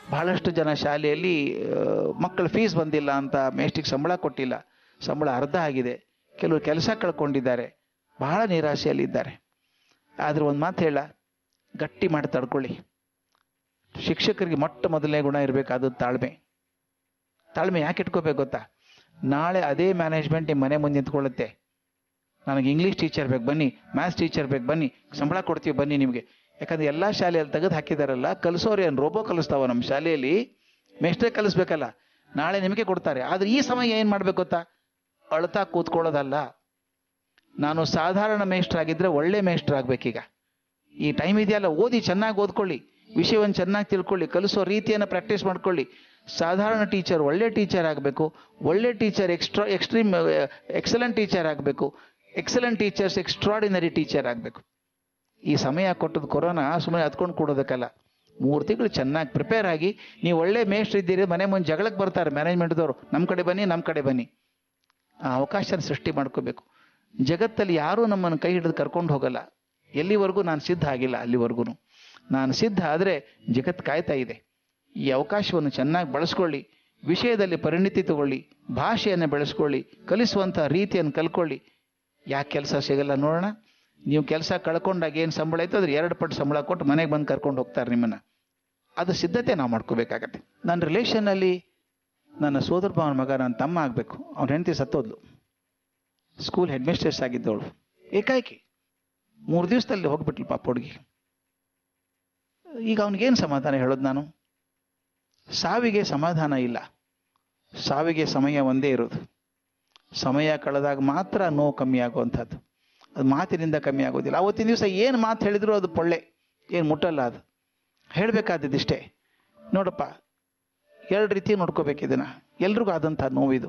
ಬಹಳಷ್ಟು ಜನ ಶಾಲೆಯಲ್ಲಿ ಆ, ಮಕ್ಕಳ ಫೀಸ್ ಬಂದಿಲ್ಲ ಅಂತ ಮೇಷ್ಟಿಗೆ ಸಂಬಳ ಕೊಟ್ಟಿಲ್ಲ ಸಂಬಳ ಅರ್ಧ ಆಗಿದೆ ಕೆಲವರು ಕೆಲಸ ಕಳ್ಕೊಂಡಿದ್ದಾರೆ ಬಹಳ ನಿರಾಶೆಯಲ್ಲಿದ್ದಾರೆ ಆದ್ರೆ ಒಂದು ಮಾತು ಹೇಳ ಗಟ್ಟಿ ಮಾಡಿ ತಡ್ಕೊಳ್ಳಿ ಶಿಕ್ಷಕರಿಗೆ ಮೊಟ್ಟ ಮೊದಲನೇ ಗುಣ ಇರಬೇಕಾದ ತಾಳ್ಮೆ ತಾಳ್ಮೆ ಯಾಕೆ ಇಟ್ಕೋಬೇಕು ಗೊತ್ತಾ ನಾಳೆ ಅದೇ ಮ್ಯಾನೇಜ್ಮೆಂಟ್ ನಿಮ್ಮ ಮನೆ ಮುಂದೆ ನಿಂತ್ಕೊಳ್ಳುತ್ತೆ ನನಗೆ ಇಂಗ್ಲೀಷ್ ಟೀಚರ್ ಬೇಕು ಬನ್ನಿ ಮ್ಯಾಥ್ಸ್ ಟೀಚರ್ ಬೇಕು ಬನ್ನಿ ಸಂಬಳ ಕೊಡ್ತೀವಿ ಬನ್ನಿ ನಿಮಗೆ ಯಾಕಂದ್ರೆ ಎಲ್ಲ ಶಾಲೆಯಲ್ಲಿ ತೆಗೆದು ಹಾಕಿದಾರಲ್ಲ ಕಲಿಸೋರು ಏನು ರೋಬೋ ಕಲಿಸ್ತಾವ ನಮ್ಮ ಶಾಲೆಯಲ್ಲಿ ಮೇಷ್ಟ್ರೇ ಕಲಿಸ್ಬೇಕಲ್ಲ ನಾಳೆ ನಿಮಗೆ ಕೊಡ್ತಾರೆ ಆದ್ರೆ ಈ ಸಮಯ ಏನು ಮಾಡ್ಬೇಕು ಗೊತ್ತಾ ಅಳ್ತಾ ಕೂತ್ಕೊಳ್ಳೋದಲ್ಲ ನಾನು ಸಾಧಾರಣ ಮೇಷ್ಟ್ರ್ ಆಗಿದ್ರೆ ಒಳ್ಳೆ ಮೇಷ್ಟ್ರ್ ಆಗ್ಬೇಕೀಗ ಈ ಟೈಮ್ ಇದೆಯಲ್ಲ ಓದಿ ಚೆನ್ನಾಗಿ ಓದ್ಕೊಳ್ಳಿ ವಿಷಯವನ್ನು ಚೆನ್ನಾಗಿ ತಿಳ್ಕೊಳ್ಳಿ ಕಲಿಸೋ ರೀತಿಯನ್ನು ಪ್ರಾಕ್ಟೀಸ್ ಮಾಡ್ಕೊಳ್ಳಿ ಸಾಧಾರಣ ಟೀಚರ್ ಒಳ್ಳೆ ಟೀಚರ್ ಆಗಬೇಕು ಒಳ್ಳೆ teacher extra extreme excellent teacher ಆಗಬೇಕು ಎಕ್ಸಲೆಂಟ್ ಟೀಚರ್ಸ್ ಎಕ್ಸ್ಟ್ರಾಡಿನರಿ ಟೀಚರ್ ಆಗಬೇಕು ಈ ಸಮಯ ಕೊಟ್ಟದ್ದು ಕೊರೋನಾ ಸುಮ್ಮನೆ ಹತ್ಕೊಂಡು ಕೊಡೋದಕ್ಕಲ್ಲ ಮೂರು ತಿಂಗಳು ಚೆನ್ನಾಗಿ ಪ್ರಿಪೇರ್ ಆಗಿ ನೀವು ಒಳ್ಳೆ ಮೇಷ್ಟ್ರು ಇದ್ದೀರಿ ಮನೆ ಮುಂದೆ ಜಗಳಕ್ಕೆ ಬರ್ತಾರೆ ಮ್ಯಾನೇಜ್ಮೆಂಟ್ದವರು ನಮ್ಮ ಕಡೆ ಬನ್ನಿ ನಮ್ಮ ಕಡೆ ಬನ್ನಿ ಆ ಅವಕಾಶನ ಸೃಷ್ಟಿ ಮಾಡ್ಕೋಬೇಕು ಜಗತ್ತಲ್ಲಿ ಯಾರೂ ನಮ್ಮನ್ನು ಕೈ ಹಿಡಿದು ಕರ್ಕೊಂಡು ಹೋಗಲ್ಲ ಎಲ್ಲಿವರೆಗೂ ನಾನು ಸಿದ್ಧ ಆಗಿಲ್ಲ ಅಲ್ಲಿವರೆಗೂ ನಾನು ಸಿದ್ಧ ಆದರೆ ಜಗತ್ತು ಕಾಯ್ತಾ ಇದೆ ಈ ಅವಕಾಶವನ್ನು ಚೆನ್ನಾಗಿ ಬಳಸ್ಕೊಳ್ಳಿ ವಿಷಯದಲ್ಲಿ ಪರಿಣಿತಿ ತಗೊಳ್ಳಿ ಭಾಷೆಯನ್ನು ಬೆಳೆಸ್ಕೊಳ್ಳಿ ಕಲಿಸುವಂಥ ರೀತಿಯನ್ನು ಕಲ್ಕೊಳ್ಳಿ ಯಾಕೆ ಕೆಲಸ ಸಿಗಲ್ಲ ನೋಡೋಣ ನೀವು ಕೆಲಸ ಕಳ್ಕೊಂಡಾಗ ಏನು ಸಂಬಳ ಐತೆ ಅದ್ರ ಎರಡು ಪಟ್ಟು ಸಂಬಳ ಕೊಟ್ಟು ಮನೆಗೆ ಬಂದು ಕರ್ಕೊಂಡು ಹೋಗ್ತಾರೆ ನಿಮ್ಮನ್ನ ಅದು ಸಿದ್ಧತೆ ನಾವು ಮಾಡ್ಕೋಬೇಕಾಗತ್ತೆ ನನ್ನ ರಿಲೇಷನ್ನಲ್ಲಿ ನನ್ನ ಸೋದರ ಭಾವನ ಮಗ ನನ್ನ ತಮ್ಮ ಆಗಬೇಕು ಅವ್ನ ಹೆಂಡತಿ ಸತ್ತೋದ್ಲು ಸ್ಕೂಲ್ ಹೆಡ್ ಮಿಸ್ಟ್ರೆಸ್ ಆಗಿದ್ದವಳು ಏಕಾಏಕಿ ಮೂರು ದಿವಸದಲ್ಲಿ ಹೋಗ್ಬಿಟ್ಲು ಪಾಪ ಹುಡುಗಿ ಈಗ ಅವನಿಗೇನು ಸಮಾಧಾನ ಹೇಳೋದು ನಾನು ಸಾವಿಗೆ ಸಮಾಧಾನ ಇಲ್ಲ ಸಾವಿಗೆ ಸಮಯ ಒಂದೇ ಇರೋದು ಸಮಯ ಕಳೆದಾಗ ಮಾತ್ರ ನೋವು ಕಮ್ಮಿ ಆಗುವಂಥದ್ದು ಅದು ಮಾತಿನಿಂದ ಕಮ್ಮಿ ಆಗೋದಿಲ್ಲ ಅವತ್ತಿನ ದಿವಸ ಏನು ಮಾತು ಹೇಳಿದ್ರು ಅದು ಪೊಳ್ಳೆ ಏನು ಮುಟ್ಟಲ್ಲ ಅದು ಹೇಳಬೇಕಾದದ್ದಿಷ್ಟೇ ನೋಡಪ್ಪ ಎರಡು ರೀತಿ ನೋಡ್ಕೋಬೇಕು ಇದನ್ನ ಎಲ್ರಿಗೂ ಆದಂಥ ನೋವಿದು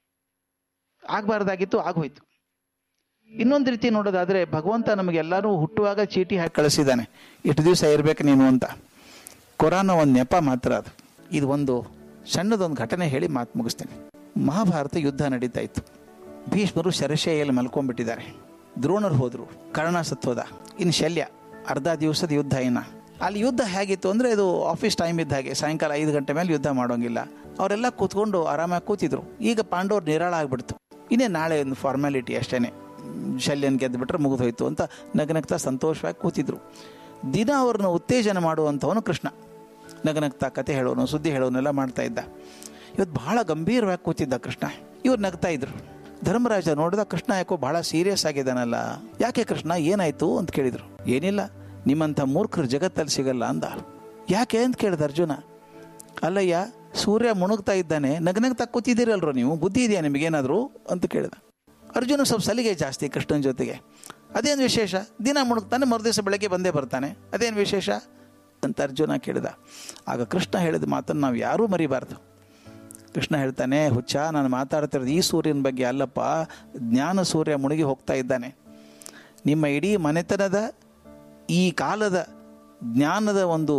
ಆಗಬಾರ್ದಾಗಿತ್ತು ಆಗೋಯ್ತು ಇನ್ನೊಂದು ರೀತಿ ನೋಡೋದಾದ್ರೆ ಭಗವಂತ ನಮಗೆಲ್ಲರೂ ಹುಟ್ಟುವಾಗ ಚೀಟಿ ಹಾಕಿ ಕಳಿಸಿದ್ದಾನೆ ಇಷ್ಟು ದಿವಸ ಇರ್ಬೇಕು ನೀನು ಅಂತ ಕೊರೋನಾ ಒಂದು ನೆಪ ಮಾತ್ರ ಅದು ಇದು ಒಂದು ಸಣ್ಣದೊಂದು ಘಟನೆ ಹೇಳಿ ಮಾತು ಮುಗಿಸ್ತೇನೆ ಮಹಾಭಾರತ ಯುದ್ಧ ನಡೀತಾ ಇತ್ತು ಭೀಷ್ಮರು ಶರಶೈಯಲ್ಲಿ ಮಲ್ಕೊಂಡ್ಬಿಟ್ಟಿದ್ದಾರೆ ದ್ರೋಣರು ಹೋದ್ರು ಕರ್ಣ ಸತ್ತೋದ ಇನ್ನು ಶಲ್ಯ ಅರ್ಧ ದಿವಸದ ಯುದ್ಧ ಇನ್ನ ಅಲ್ಲಿ ಯುದ್ಧ ಹೇಗಿತ್ತು ಅಂದ್ರೆ ಇದು ಆಫೀಸ್ ಟೈಮ್ ಇದ್ದ ಹಾಗೆ ಸಾಯಂಕಾಲ ಐದು ಗಂಟೆ ಮೇಲೆ ಯುದ್ಧ ಮಾಡೋಂಗಿಲ್ಲ ಅವರೆಲ್ಲ ಕೂತ್ಕೊಂಡು ಆರಾಮಾಗಿ ಕೂತಿದ್ರು ಈಗ ಪಾಂಡವರು ನಿರಾಳ ಆಗ್ಬಿಡ್ತು ಇನ್ನೇ ನಾಳೆ ಒಂದು ಫಾರ್ಮ್ಯಾಲಿಟಿ ಅಷ್ಟೇನೆ ಶಲ್ಯನ್ ಗೆದ್ದು ಬಿಟ್ರೆ ಮುಗಿದೋಯ್ತು ಅಂತ ನಗನಗ್ತಾ ಸಂತೋಷವಾಗಿ ಕೂತಿದ್ರು ದಿನ ಅವ್ರನ್ನ ಉತ್ತೇಜನ ಮಾಡುವಂಥವನು ಕೃಷ್ಣ ನಗನಗ್ತಾ ಕತೆ ಹೇಳೋನು ಸುದ್ದಿ ಹೇಳೋನೆಲ್ಲ ಮಾಡ್ತಾ ಇದ್ದ ಇವತ್ತು ಬಹಳ ಗಂಭೀರವಾಗಿ ಕೂತಿದ್ದ ಕೃಷ್ಣ ಇವ್ರು ನಗ್ತಾ ಇದ್ರು ಧರ್ಮರಾಜ ನೋಡಿದ ಕೃಷ್ಣ ಯಾಕೋ ಬಹಳ ಸೀರಿಯಸ್ ಆಗಿದ್ದಾನಲ್ಲ ಯಾಕೆ ಕೃಷ್ಣ ಏನಾಯ್ತು ಅಂತ ಕೇಳಿದ್ರು ಏನಿಲ್ಲ ನಿಮ್ಮಂಥ ಮೂರ್ಖರು ಜಗತ್ತಲ್ಲಿ ಸಿಗಲ್ಲ ಅಂದ ಯಾಕೆ ಅಂತ ಕೇಳಿದ ಅರ್ಜುನ ಅಲ್ಲಯ್ಯ ಸೂರ್ಯ ಮುಣುಗ್ತಾ ಇದ್ದಾನೆ ನಗನಗ್ತಾ ಕೂತಿದ್ದೀರಲ್ರೋ ನೀವು ಬುದ್ಧಿ ಇದೆಯಾ ನಿಮಗೇನಾದ್ರು ಅಂತ ಕೇಳಿದ ಅರ್ಜುನ ಸ್ವಲ್ಪ ಸಲಿಗೆ ಜಾಸ್ತಿ ಕೃಷ್ಣನ ಜೊತೆಗೆ ಅದೇನು ವಿಶೇಷ ದಿನ ಮುಣುಗ್ತಾನೆ ಮರುದಿವಸ ಬೆಳಗ್ಗೆ ಬಂದೇ ಬರ್ತಾನೆ ಅದೇನು ವಿಶೇಷ ಅಂತ ಅರ್ಜುನ ಕೇಳಿದ ಆಗ ಕೃಷ್ಣ ಹೇಳಿದ ಮಾತನ್ನು ನಾವು ಯಾರೂ ಮರಿಬಾರ್ದು ಕೃಷ್ಣ ಹೇಳ್ತಾನೆ ಹುಚ್ಚ ನಾನು ಮಾತಾಡ್ತಿರೋದು ಈ ಸೂರ್ಯನ ಬಗ್ಗೆ ಅಲ್ಲಪ್ಪ ಜ್ಞಾನ ಸೂರ್ಯ ಮುಳುಗಿ ಹೋಗ್ತಾ ಇದ್ದಾನೆ ನಿಮ್ಮ ಇಡೀ ಮನೆತನದ ಈ ಕಾಲದ ಜ್ಞಾನದ ಒಂದು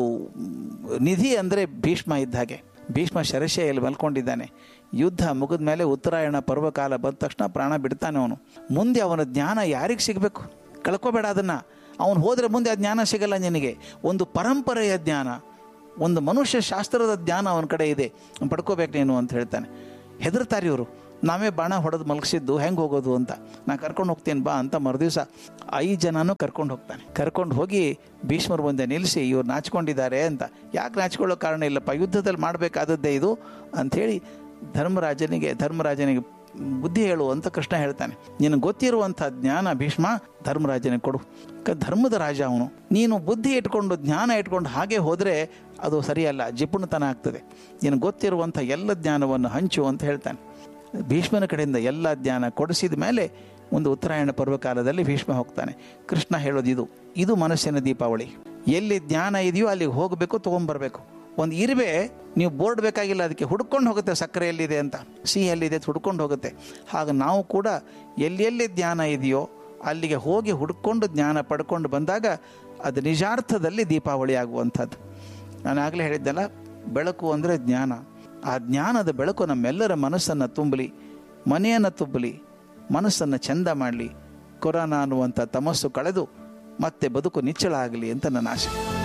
ನಿಧಿ ಅಂದರೆ ಭೀಷ್ಮ ಇದ್ದ ಹಾಗೆ ಭೀಷ್ಮ ಶರಶೆಯಲ್ಲಿ ಮಲ್ಕೊಂಡಿದ್ದಾನೆ ಯುದ್ಧ ಮುಗಿದ ಮೇಲೆ ಉತ್ತರಾಯಣ ಪರ್ವಕಾಲ ಬಂದ ತಕ್ಷಣ ಪ್ರಾಣ ಬಿಡ್ತಾನೆ ಅವನು ಮುಂದೆ ಅವನ ಜ್ಞಾನ ಯಾರಿಗೆ ಸಿಗಬೇಕು ಕಳ್ಕೊಬೇಡ ಅದನ್ನ ಅವನು ಹೋದರೆ ಮುಂದೆ ಆ ಜ್ಞಾನ ಸಿಗಲ್ಲ ನಿನಗೆ ಒಂದು ಪರಂಪರೆಯ ಜ್ಞಾನ ಒಂದು ಮನುಷ್ಯ ಶಾಸ್ತ್ರದ ಜ್ಞಾನ ಅವನ ಕಡೆ ಇದೆ ಪಡ್ಕೋಬೇಕು ನೀನು ಅಂತ ಹೇಳ್ತಾನೆ ಹೆದರ್ತಾರೆ ಇವರು ನಾವೇ ಬಾಣ ಹೊಡೆದು ಮಲಗಿಸಿದ್ದು ಹೆಂಗೆ ಹೋಗೋದು ಅಂತ ನಾ ಕರ್ಕೊಂಡು ಹೋಗ್ತೇನೆ ಬಾ ಅಂತ ಮರುದಿವಸ ಐದು ಜನನೂ ಕರ್ಕೊಂಡು ಹೋಗ್ತಾನೆ ಕರ್ಕೊಂಡು ಹೋಗಿ ಭೀಷ್ಮರು ಮುಂದೆ ನಿಲ್ಲಿಸಿ ಇವ್ರು ನಾಚ್ಕೊಂಡಿದ್ದಾರೆ ಅಂತ ಯಾಕೆ ನಾಚ್ಕೊಳ್ಳೋ ಕಾರಣ ಇಲ್ಲಪ್ಪ ಯುದ್ಧದಲ್ಲಿ ಮಾಡಬೇಕಾದದ್ದೇ ಇದು ಅಂಥೇಳಿ ಧರ್ಮರಾಜನಿಗೆ ಧರ್ಮರಾಜನಿಗೆ ಬುದ್ಧಿ ಹೇಳು ಅಂತ ಕೃಷ್ಣ ಹೇಳ್ತಾನೆ ನಿನಗೆ ಗೊತ್ತಿರುವಂಥ ಜ್ಞಾನ ಭೀಷ್ಮ ಧರ್ಮರಾಜನಿಗೆ ಕೊಡು ಕ- ಧರ್ಮದ ರಾಜ ಅವನು ನೀನು ಬುದ್ಧಿ ಇಟ್ಕೊಂಡು ಜ್ಞಾನ ಇಟ್ಕೊಂಡು ಹಾಗೆ ಹೋದರೆ ಅದು ಸರಿಯಲ್ಲ ಜಿಪುಣತನ ಆಗ್ತದೆ ನಿನಗೆ ಗೊತ್ತಿರುವಂಥ ಎಲ್ಲ ಜ್ಞಾನವನ್ನು ಹಂಚು ಅಂತ ಹೇಳ್ತಾನೆ ಭೀಷ್ಮನ ಕಡೆಯಿಂದ ಎಲ್ಲ ಜ್ಞಾನ ಕೊಡಿಸಿದ ಮೇಲೆ ಒಂದು ಉತ್ತರಾಯಣ ಪರ್ವಕಾಲದಲ್ಲಿ ಭೀಷ್ಮ ಹೋಗ್ತಾನೆ ಕೃಷ್ಣ ಹೇಳೋದು ಇದು ಇದು ಮನಸ್ಸಿನ ದೀಪಾವಳಿ ಎಲ್ಲಿ ಜ್ಞಾನ ಇದೆಯೋ ಅಲ್ಲಿಗೆ ಹೋಗಬೇಕು ತೊಗೊಂಬರ್ಬೇಕು ಒಂದು ಇರುವೆ ನೀವು ಬೋರ್ಡ್ ಬೇಕಾಗಿಲ್ಲ ಅದಕ್ಕೆ ಹುಡ್ಕೊಂಡು ಹೋಗುತ್ತೆ ಸಕ್ಕರೆ ಎಲ್ಲಿದೆ ಅಂತ ಸಿಹಿ ಎಲ್ಲಿದೆ ಅಂತ ಹುಡ್ಕೊಂಡು ಹೋಗುತ್ತೆ ಹಾಗೆ ನಾವು ಕೂಡ ಎಲ್ಲಿ ಎಲ್ಲಿ ಜ್ಞಾನ ಇದೆಯೋ ಅಲ್ಲಿಗೆ ಹೋಗಿ ಹುಡ್ಕೊಂಡು ಜ್ಞಾನ ಪಡ್ಕೊಂಡು ಬಂದಾಗ ಅದು ನಿಜಾರ್ಥದಲ್ಲಿ ದೀಪಾವಳಿ ಆಗುವಂಥದ್ದು ನಾನು ಆಗಲೇ ಹೇಳಿದ್ದೆಲ್ಲ ಬೆಳಕು ಅಂದರೆ ಜ್ಞಾನ ಆ ಜ್ಞಾನದ ಬೆಳಕು ನಮ್ಮೆಲ್ಲರ ಮನಸ್ಸನ್ನು ತುಂಬಲಿ ಮನೆಯನ್ನು ತುಂಬಲಿ ಮನಸ್ಸನ್ನು ಚೆಂದ ಮಾಡಲಿ ಕೊರೋನಾ ಅನ್ನುವಂಥ ತಮಸ್ಸು ಕಳೆದು ಮತ್ತೆ ಬದುಕು ನಿಚ್ಚಳ ಆಗಲಿ ಅಂತ ನನ್ನ ಆಸೆ